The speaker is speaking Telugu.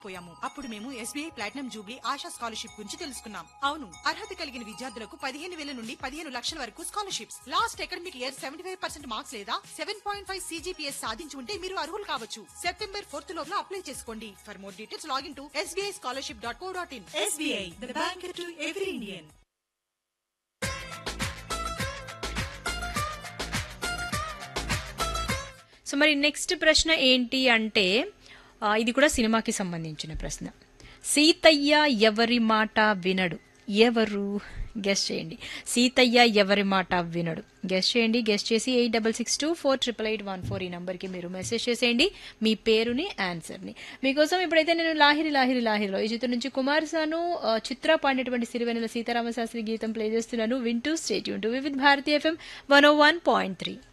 పోయాము అప్పుడు మేము SBI platinum jubilee Asha scholarship గురించి తెలుసుకున్నాం అవును అర్హత కలిగిన విద్యార్థులకు పదిహేను వేల నుండి పదిహేను లక్షల వరకు scholarships last academic year seventy five percent marks లేదా సెవెన్ పాయింట్ ఫైవ్ సీజీపీఎస్ సాధించి ఉంటే మీరు అర్హులు కావచ్చు సెప్టెంబర్ ఫోర్త్ లోపల అప్లై చేసుకోండి for more details login to SBI scholarship dot co dot in SBI the bank to every Indian so మరి నెక్స్ట్ ప్రశ్న ఏంటి అంటే ఆ, ఇది కూడా సినిమాకి సంబంధించిన ప్రశ్న సీతయ్య ఎవరి మాట వినడు ఎవరు గెస్ట్ చేయండి సీతయ్య ఎవరి మాట వినడు గెస్ట్ చేయండి గెస్ట్ చేసి eight double six two four triple eight one four ఈ నెంబర్కి మీరు మెసేజ్ చేసేయండి మీ పేరుని ఆన్సర్ని మీకోసం ఇప్పుడైతే నేను లాహిరి లాహిరి లాహిరిలో ఈ చిత్రం నుంచి కుమార్ సాను ఆ, చిత్ర పాడినటువంటి సిరివెన్నెల సీతారామ శాస్త్రి గీతం ప్లే చేస్తున్నాను వింటూ స్టేట్ యూన్ to with Bharati FM one O one point three